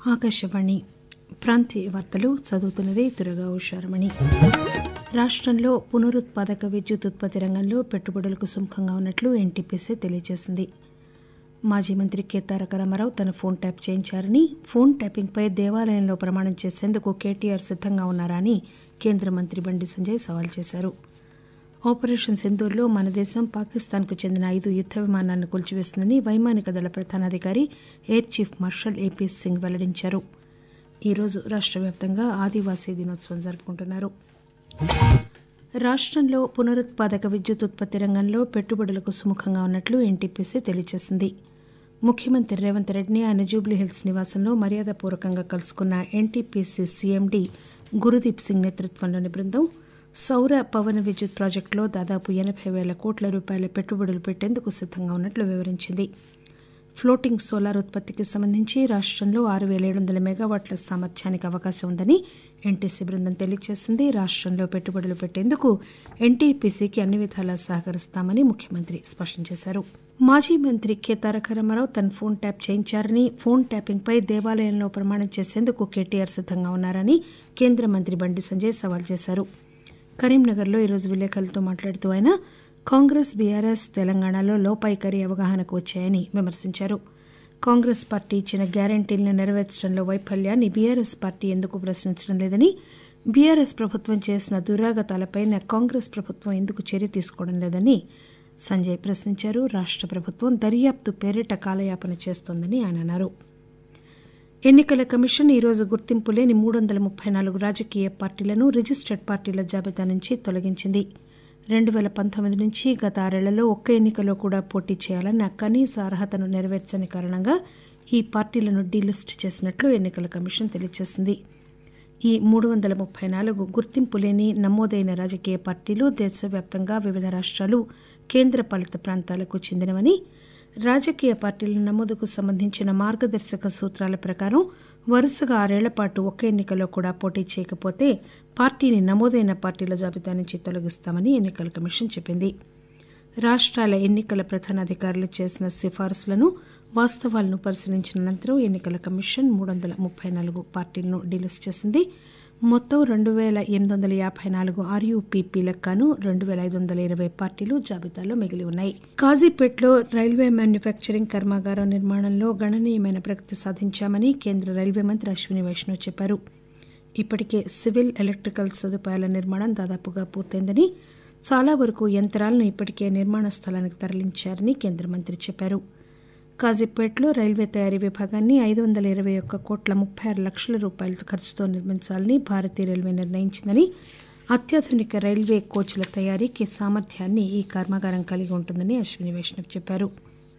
ఆకాశవాణి ప్రాంతీయ వార్తలు చదువుతున్నది దురగా ఉషారమణి రాష్టంలో పునరుత్పాదక విద్యుత్ ఉత్పత్తి రంగంలో పెట్టుబడులకు సుముఖంగా ఉన్నట్లు ఎన్టీపీసీ తెలియజేసింది మాజీ మంత్రి కె తారక రామారావు తన ఫోన్ ట్యాప్ చేయించారని ఫోన్ ట్యాపింగ్పై దేవాలయంలో ప్రమాణం చేసేందుకు కేటీఆర్ సిద్దంగా ఉన్నారా అని కేంద్ర మంత్రి బండి సంజయ్ సవాల్ చేశారు ఆపరేషన్ సింధూర్లో మన దేశం పాకిస్తాన్కు చెందిన ఐదు యుద్ద విమానాలను కూల్చివేసిందని వైమానిక దళ ప్రధానాధికారి air chief marshal A P Singh వెల్లడించారు ఈరోజు రాష్ట వ్యాప్తంగా ఆదివాసీ దినోత్సవం జరుపుకుంటున్నారు రాష్టంలో పునరుత్పాదక విద్యుత్ ఉత్పత్తి రంగంలో పెట్టుబడులకు సుముఖంగా ఉన్నట్లు ఎన్టీపీసీ తెలియజేసింది ముఖ్యమంత్రి రేవంత్ రెడ్డిని ఆయన జూబ్లీహిల్స్ నివాసంలో మర్యాదపూర్వకంగా కలుసుకున్న ఎన్టీపీసీ సీఎండీ గురుదీప్ సింగ్ నేతృత్వంలోని బృందం సౌర పవన విద్యుత్ ప్రాజెక్టులో దాదాపు ఎనబై పేల కోట్ల రూపాయల పెట్టుబడులు పెట్టేందుకు సిద్దంగా ఉన్నట్లు వివరించింది ఫ్లోటింగ్ సోలార్ ఉత్పత్తికి సంబంధించి రాష్టంలో ఆరు పేల ఏడు వందల మెగావాట్ల సామర్థ్యానికి అవకాశం ఉందని ఎన్టీసీ బృందం తెలియజేసింది రాష్టంలో పెట్టుబడులు పెట్టేందుకు ఎన్టీపీసీకి అన్ని విధాలా సహకరిస్తామని ముఖ్యమంత్రి స్పష్టం చేశారు మాజీ మంత్రి కె తారక రామారావు తన ఫోన్ ట్యాప్ చేయించారని ఫోన్ ట్యాపింగ్పై దేవాలయంలో ప్రమాణం చేసేందుకు కేటీఆర్ సిద్దంగా ఉన్నారని కేంద్ర మంత్రి బండి సంజయ్ సవాల్ చేశారు కరీంనగర్లో ఈరోజు విలేకరులతో మాట్లాడుతూ ఆయన కాంగ్రెస్ బీఆర్ఎస్ తెలంగాణలో లోపాయికరీ అవగాహనకు వచ్చాయని విమర్శించారు కాంగ్రెస్ పార్టీ ఇచ్చిన గ్యారంటీలను నెరవేర్చడంలో వైఫల్యాన్ని బీఆర్ఎస్ పార్టీ ఎందుకు ప్రశ్నించడం లేదని బీఆర్ఎస్ ప్రభుత్వం చేసిన దురాగతాలపై కాంగ్రెస్ ప్రభుత్వం ఎందుకు చర్య తీసుకోవడం లేదని సంజయ్ ప్రశ్నించారు రాష్ట ప్రభుత్వం దర్యాప్తు పేరిట కాలయాపన చేస్తోందని ఆయన అన్నారు ఎన్నికల కమిషన్ ఈరోజు గుర్తింపు లేని మూడు వందల ముప్పై నాలుగు రాజకీయ పార్టీలను రిజిస్టర్డ్ పార్టీల జాబితా నుంచి తొలగించింది రెండు పేల పంతొమ్మిది నుంచి గత ఆరేళ్లలో ఒక్క ఎన్నికలో కూడా పోటీ చేయాలన్న కనీస అర్హతను నెరవేర్చని కారణంగా ఈ పార్టీలను డీలిస్ట్ చేసినట్లు ఎన్నికల కమిషన్ తెలియజేసింది ఈ మూడు వందల ముప్పై నాలుగు గుర్తింపు లేని నమోదైన రాజకీయ పార్టీలు దేశవ్యాప్తంగా వివిధ రాష్టాలు కేంద్రపాలిత ప్రాంతాలకు చెందినవని రాజకీయ పార్టీల నమోదుకు సంబంధించిన మార్గదర్శక సూత్రాల ప్రకారం వరుసగా ఆరేళ్ల పాటు ఒక్క ఎన్నికలో కూడా పోటీ చేయకపోతే పార్టీని నమోదైన పార్టీల జాబితా నుంచి తొలగిస్తామని ఎన్నికల కమిషన్ చెప్పింది రాష్టాల ఎన్నికల ప్రధానాధికారులు చేసిన సిఫారసులను వాస్తవాలను పరిశీలించిన అనంతరం ఎన్నికల కమిషన్ మూడు వందల ముప్పై నాలుగు పార్టీలను డిలిస్ట్ చేసింది మొత్తం రెండు పేల ఎనిమిది వందల యాభై నాలుగు ఆర్యూపీపీలకు గాను రెండు పేల ఐదు వందల ఇరవై పార్టీలు జాబితాలో మిగిలి ఉన్నాయి కాజీపేటలో రైల్వే మ్యానుఫ్యాక్చరింగ్ కర్మాగారం నిర్మాణంలో గణనీయమైన ప్రగతి సాధించామని కేంద్ర రైల్వే మంత్రి అశ్విని వైష్ణవ్ చెప్పారు ఇప్పటికే సివిల్ ఎలక్ట్రికల్ సదుపాయాల నిర్మాణం దాదాపుగా పూర్తయిందని చాలా వరకు యంత్రాలను ఇప్పటికే నిర్మాణ స్థలానికి తరలించారని కేంద్ర మంత్రి చెప్పారు కాజీపేటలో రైల్వే తయారీ విభాగాన్ని ఐదు వందల ఇరవై ఒక్క కోట్ల ముప్పై ఆరు లక్షల రూపాయల ఖర్చుతో నిర్మించాలని భారతీయ రైల్వే నిర్ణయించిందని అత్యాధునిక రైల్వే కోచ్ల తయారీకి సామర్థ్యాన్ని ఈ కర్మాగారం కలిగి ఉంటుందని అశ్విని వైష్ణవ్ చెప్పారు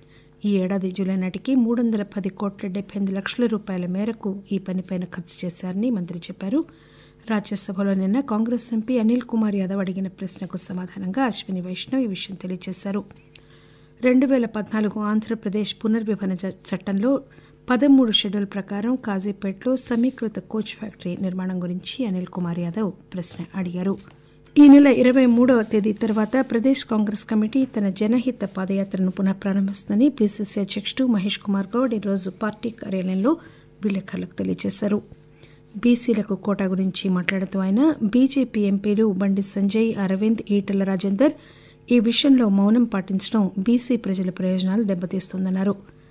ఈ ఏడాది జూలై నాటికి మూడు వందల పది కోట్ల డెబ్బై ఎనిమిది లక్షల రూపాయల మేరకు ఈ పనిపైన ఖర్చు చేశారని మంత్రి చెప్పారు రాజ్యసభలో నిన్న కాంగ్రెస్ ఎంపీ అనిల్ కుమార్ యాదవ్ అడిగిన ప్రశ్నకు సమాధానంగా అశ్విని వైష్ణవ్ ఈ విషయం తెలియజేశారు రెండు పేల పద్నాలుగు ఆంధ్రప్రదేశ్ పునర్విభజన చట్టంలో పదమూడు షెడ్యూల్ ప్రకారం కాజీపేటలో సమీకృత కోచ్ ఫ్యాక్టరీ నిర్మాణం గురించి అనిల్ కుమార్ యాదవ్ ప్రశ్న అడిగారు ఈ నెల ఇరవై మూడవ తేదీ తర్వాత ప్రదేశ్ కాంగ్రెస్ కమిటీ తన జనహిత పాదయాత్రను పునః ప్రారంభిస్తుందని పీసీసీ అధ్యకుడు మహేష్ కుమార్ గౌడ్ ఈరోజు పార్టీ కార్యాలయంలో విలేకరులకు తెలియజేశారు బీసీలకు కోటా గురించి మాట్లాడుతూ ఆయన బీజేపీ ఎంపీలు బండి సంజయ్ అరవింద్ ఈటల రాజేందర్ ఈ విషయంలో మౌనం పాటించడం బీసీ ప్రజల ప్రయోజనాలు దెబ్బతీస్తోందన్నారు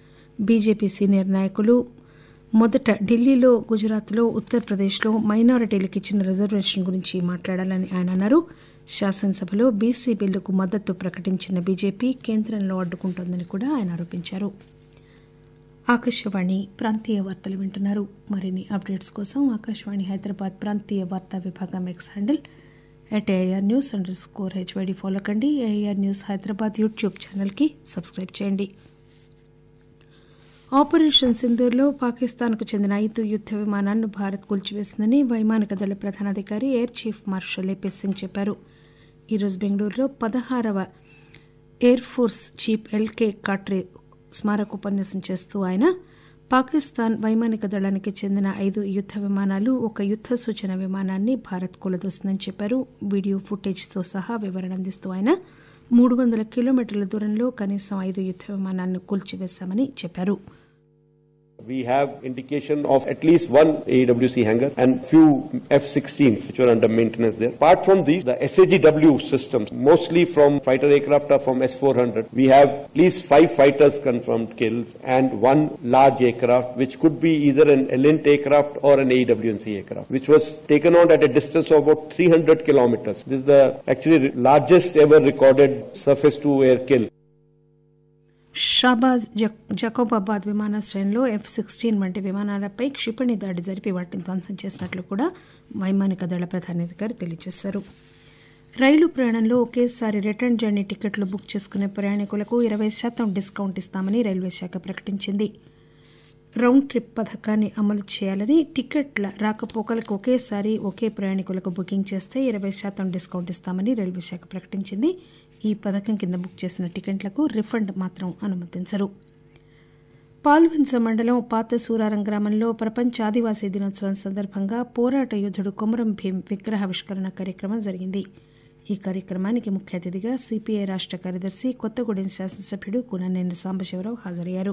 బీజేపీ సీనియర్ నాయకులు మొదట ఢిల్లీలో గుజరాత్లో ఉత్తరప్రదేశ్లో మైనారిటీలకు ఇచ్చిన రిజర్వేషన్ గురించి మాట్లాడాలని ఆయన అన్నారు శాసనసభలో బీసీ బిల్లుకు మద్దతు ప్రకటించిన బీజేపీ కేంద్రంలో అడ్డుకుంటోందని కూడా ఆయన ఆరోపించారు ఆకాశవాణి ప్రాంతీయ వార్తలు వింటున్నారు మరిన్ని అప్డేట్స్ కోసం ఆకాశవాణి హైదరాబాద్ ప్రాంతీయ వార్తా విభాగం X handle at A R news underscore H Y D follow కండి ఏఆర్ న్యూస్ హైదరాబాద్ యూట్యూబ్ ఛానల్కి సబ్స్క్రైబ్ చేయండి ఆపరేషన్ సింధూర్లో పాకిస్తాన్కు చెందిన ఐదు యుద్ద విమానాలను భారత్ కూల్చివేసిందని వైమానిక దళ ప్రధానాధికారి air chief marshal A P Singh చెప్పారు ఈరోజు బెంగళూరులో పదహారవ air force chief L K Katre స్మారక ఉపన్యాసం చేస్తూ ఆయన పాకిస్తాన్ వైమానిక దళానికి చెందిన ఐదు యుద్ద విమానాలు ఒక యుద్ద సూచన విమానాన్ని భారత్ కూలదోసిందని చెప్పారు వీడియో ఫుటేజ్తో సహా వివరణ అందిస్తూ ఆయన మూడు వందల కిలోమీటర్ల దూరంలో కనీసం ఐదు యుద్ద విమానాలను కూల్చివేశామని చెప్పారు We have indication of at least one AWC hangar and few F-16s which were under maintenance there. Apart from these, the SAGW systems, mostly from fighter aircraft are from S-400. We have at least five fighters confirmed kills and one large aircraft which could be either an Elint aircraft or an AWC aircraft, which was taken out at a distance of about 300 kilometers. This is the actually largest ever recorded surface to air kill. Shahbaz జక్- జకోబాబాద్ విమానాశ్రయంలో F sixteen వంటి విమానాలపై క్షిపణి దాడి జరిపి వాటిని ధ్వంసం చేసినట్లు కూడా వైమానిక దళ ప్రధానాధికారి తెలియజేశారు రైలు ప్రయాణంలో ఒకేసారి రిటర్న్ జర్నీ టికెట్లు బుక్ చేసుకునే ప్రయాణికులకు ఇరవై శాతం డిస్కౌంట్ ఇస్తామని రైల్వే శాఖ ప్రకటించింది రౌండ్ ట్రిప్ పథకాన్ని అమలు చేయాలని టికెట్ల రాకపోకలకు ఒకేసారి ఒకే ప్రయాణికులకు బుకింగ్ చేస్తే ఇరవై శాతం డిస్కౌంట్ ఇస్తామని రైల్వే శాఖ ప్రకటించింది ఈ పథకం కింద బుక్ చేసిన టికెట్లకు రిఫండ్ మాత్రం అనుమతించరు పాల్వంచ మండలం పాత సూరారం గ్రామంలో ప్రపంచ ఆదివాసీ దినోత్సవం సందర్భంగా పోరాట యోధుడు కొమరం భీం విగ్రహావిష్కరణ కార్యక్రమం జరిగింది ఈ కార్యక్రమానికి ముఖ్య అతిథిగా సిపిఐ రాష్ట కార్యదర్శి కొత్తగూడెం శాసనసభ్యుడు కూననేని సాంబశివరావు హాజరయ్యారు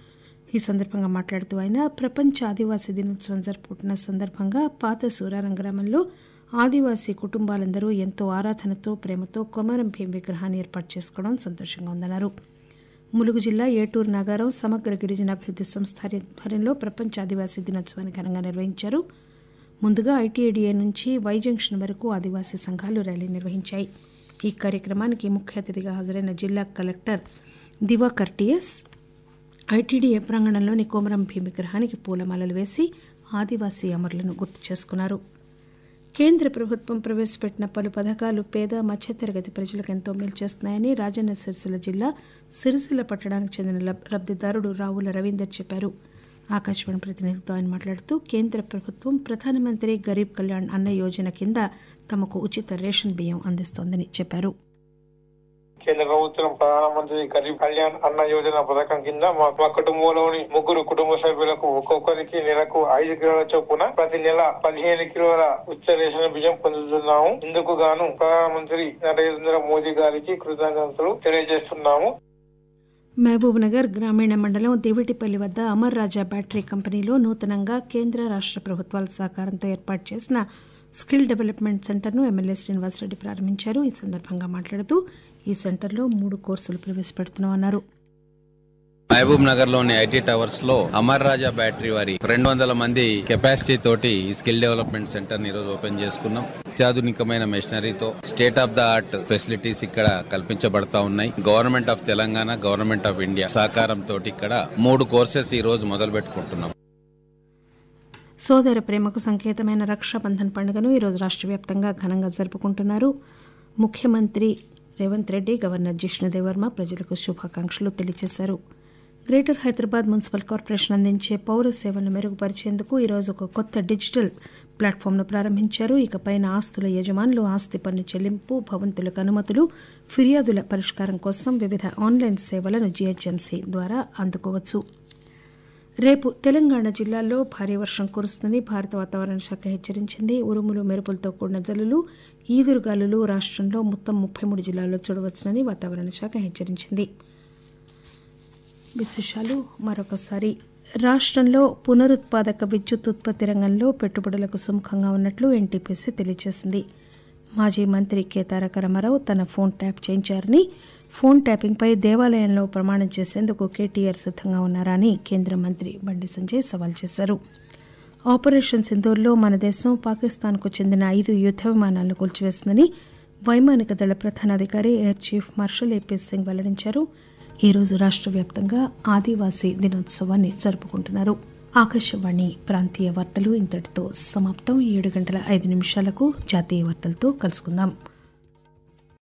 ఈ సందర్భంగా మాట్లాడుతూ ఆయన ప్రపంచ ఆదివాసీ దినోత్సవం జరుపుకుంటున్న సందర్భంగా పాత సూరారం గ్రామంలో ఆదివాసీ కుటుంబాలందరూ ఎంతో ఆరాధనతో ప్రేమతో కొమరం భీం విగ్రహాన్ని ఏర్పాటు చేసుకోవడం సంతోషంగా ఉందన్నారు ములుగు జిల్లా ఏటూరు నాగారం సమగ్ర గిరిజనాభివృద్ధి సంస్థ ఆధ్వర్యంలో ప్రపంచ ఆదివాసీ దినోత్సవాన్ని ఘనంగా నిర్వహించారు ముందుగా ఐటీఐడిఏ నుంచి వై జంక్షన్ వరకు ఆదివాసీ సంఘాలు ర్యాలీ నిర్వహించాయి ఈ కార్యక్రమానికి ముఖ్య అతిథిగా హాజరైన జిల్లా కలెక్టర్ దివాకర్ టిఎస్ ఐటీడీఏ ప్రాంగణంలోని కోమరం భీం విగ్రహానికి పూలమాలలు వేసి ఆదివాసీ అమరులను గుర్తు చేసుకున్నారు కేంద్ర ప్రభుత్వం ప్రవేశపెట్టిన పలు పథకాలు పేద మధ్యతరగతి ప్రజలకు ఎంతో మేలు చేస్తున్నాయని రాజన్న సిరిసిల్ల జిల్లా సిరిసిల్ల పట్టణానికి చెందిన లబ్- లబ్దిదారుడు రావుల రవీందర్ చెప్పారు ఆకాశవాణి ప్రతినిధితో ఆయన మాట్లాడుతూ కేంద్ర ప్రభుత్వం ప్రధానమంత్రి గరీబ్ కళ్యాణ్ అన్న యోజన కింద తమకు ఉచిత రేషన్ బియ్యం అందిస్తోందని చెప్పారు కేంద్ర ప్రభుత్వం ప్రధానమంత్రి గరీబ్ కళ్యాణ్ అన్న యోజన పథకం కింద మా మా కుటుంబంలోని ముగ్గురు కుటుంబ సభ్యులకు ఒక్కొక్కరికి నెలకు ఐదు కిలోల చొప్పున ప్రతి నెల పదిహేను కిలోల ఉచిత రేషన్ బియ్యం పొందుతున్నాము ఇందుకు గాను ప్రధానమంత్రి నరేంద్ర మోదీ గారికి కృతజ్ఞతలు తెలియజేస్తున్నాము మహబూబ్ నగర్ గ్రామీణ మండలం దివిటిపల్లి వద్ద అమర్ రాజా బ్యాటరీ కంపెనీలో నూతనంగా కేంద్ర రాష్ట ప్రభుత్వాల సహకారంతో ఏర్పాటు చేసిన స్కిల్ డెవలప్మెంట్ సెంటర్ను ఎమ్మెల్యే శ్రీనివాసరెడ్డి ప్రారంభించారు ఈ సందర్భంగా మాట్లాడుతూ ఈ సెంటర్లో మూడు కోర్సులు ప్రవేశపెడుతున్నామన్నారు మహబూబ్ నగర్ లోని ఐటీ టవర్స్ లో అమర్ రాజా బ్యాటరీ వారి రెండు వందల మంది కెపాసిటీ తోటి ఈ స్కిల్ డెవలప్మెంట్ సెంటర్ ఈ రోజు ఓపెన్ చేసుకున్నాం అత్యాధునికమైన మెషినరీతో state of the art facilities ఇక్కడ కల్పించబడతా ఉన్నాయి government of Telangana government of India సహకారంతో ఇక్కడ మూడు కోర్సెస్ ఈ రోజు మొదలు పెట్టుకుంటున్నాం సోదర ప్రేమకు సంకేతమైన రక్షాబంధన్ పండుగను ఈరోజు రాష్ట్ర వ్యాప్తంగా ఘనంగా జరుపుకుంటున్నారు ముఖ్యమంత్రి రేవంత్ రెడ్డి గవర్నర్ జిష్ణుదేవ్ వర్మ ప్రజలకు శుభాకాంక్షలు తెలియజేశారు గ్రేటర్ హైదరాబాద్ మున్సిపల్ కార్పొరేషన్ అందించే పౌర సేవలను మెరుగుపరిచేందుకు ఈరోజు ఒక కొత్త డిజిటల్ ప్లాట్ఫామ్ను ప్రారంభించారు ఇకపైన ఆస్తుల యజమానులు ఆస్తి పన్ను చెల్లింపు భవంతులకు అనుమతులు ఫిర్యాదుల పరిష్కారం కోసం వివిధ ఆన్లైన్ సేవలను జీహెచ్ఎంసీ ద్వారా అందుకోవచ్చు రేపు తెలంగాణ జిల్లాల్లో భారీ వర్షం కురుస్తుందని భారత వాతావరణ శాఖ హెచ్చరించింది ఉరుములు మెరుపులతో కూడిన జల్లులు ఈదురుగాలులు రాష్ట్రంలో మొత్తం ముప్పై మూడు జిల్లాల్లో చూడవచ్చునని వాతావరణ శాఖ హెచ్చరించింది విశేషాలు మరొకసారి రాష్ట్రంలో పునరుత్పాదక విద్యుత్ ఉత్పత్తి రంగంలో పెట్టుబడులకు సుముఖంగా ఉన్నట్లు ఎన్టీపీసీ తెలియజేసింది మాజీ మంత్రి కె తారక రామారావు తన ఫోన్ ట్యాప్ చేయించారని ఫోన్ ట్యాపింగ్పై దేవాలయంలో ప్రమాణం చేసేందుకు కేటీఆర్ సిద్ధంగా ఉన్నారా అని కేంద్ర మంత్రి బండి సంజయ్ సవాల్ చేశారు ఆపరేషన్ సింధూర్లో మన దేశం పాకిస్తాన్కు చెందిన ఐదు యుద్ద విమానాలను కూల్చివేసిందని వైమానిక దళ ప్రధానాధికారి air chief marshal A P Singh వెల్లడించారు ఈ రోజు రాష్ట్ర వ్యాప్తంగా ఆదివాసీ దినోత్సవాన్ని జరుపుకుంటున్నారు ఆకాశవాణి ప్రాంతీయ వార్తలు ఇంతటితో సమాప్తం ఏడు గంటల ఐదు నిమిషాలకు జాతీయ వార్తలతో కలుసుకుందాం